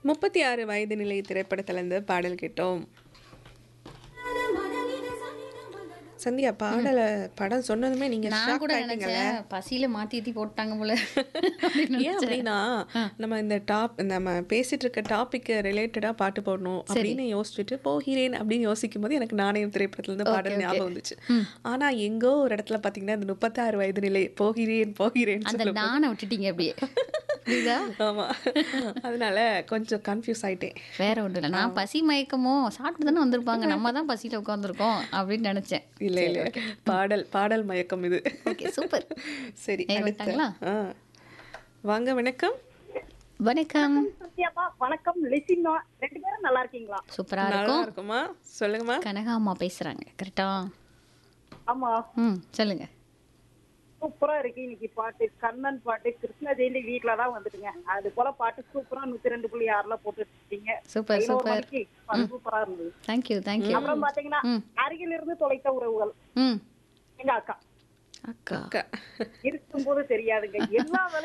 முப்பத்தி ஆறு வயது நிலை திரைப்படத்திலேருந்து பாடல் கேட்டோம் சந்தியா பாடலை படம் சொன்னதுமே நீங்க நான் shock கூட ஆயிட்டீங்கல்ல நினைச்சேன் பசியில மாத்தி ஏத்தி போட்டாங்க போல அப்படின்னு ஏன் நினைச்சேன். அப்படின்னா நம்ம இந்த டாப் நம்ம பேசிட்டு இருக்க டாபிக் ரிலேட்டடா பாட்டு போடணும் அப்படின்னு யோசிச்சுட்டு போகிறேன் அப்படின்னு யோசிக்கும் போது எனக்கு நாணயம் திரைப்படத்துல இருந்து பாடல் ஞாபகம் வந்துச்சு ஆனா எங்கோ ஒரு இடத்துல பாத்தீங்கன்னா இந்த முப்பத்தாறு வயது நிலை போகிறேன் போகிறேன் அந்த நானை விட்டுட்டீங்க அப்படியே புரியுதா ஆமா அதனால கொஞ்சம் கன்ஃபியூஸ் ஆயிட்டேன் வேற ஒன்றும் இல்லை நான் பசி மயக்கமோ சாப்பிட்டு தானே வந்திருப்பாங்க நம்ம தான் பசியில உட்காந்துருக்கோம் அப்படின்னு நினைச்சேன் இல்ல இல்ல பாடல் பாடல் மயக்கம் இது ஓகே சூப்பர் சரி நேரம் அடுத்த விட்டாங்களா? ஆ. வாங்க வணக்கம் வணக்கம் சத்யாப்பா வணக்கம் லிசிமா ரெண்டு பேரும் நல்லா இருக்கீங்களா சூப்பரா நல்லா இருக்கும் இருக்குமா சொல்லுங்கம்மா கனகாம்மா பேசுறாங்க கரெக்டா ஆமா ம் சொல்லுங்க சூப்பரா இருக்கு இன்னைக்கு பாட்டு கண்ணன் பாட்டு கிருஷ்ண ஜெயந்தி வீட்ல தான் வந்துட்டுங்க அது போல பாட்டு சூப்பரா நூத்தி ரெண்டு புள்ளி ஆறுல போட்டுட்டு இருக்கீங்க சூப்பர் பதினோரு சூப்பர் மணிக்கு அது சூப்பரா இருந்தது தேங்க்யூ தேங்க்யூ அப்புறம் பாத்தீங்கன்னா ம். அருகில் இருந்து தொலைத்த உறவுகள் ம் எங்க அக்கா அக்கா அக்கா இருக்கும்போது தெரியாதுங்க எல்லா வேலையும்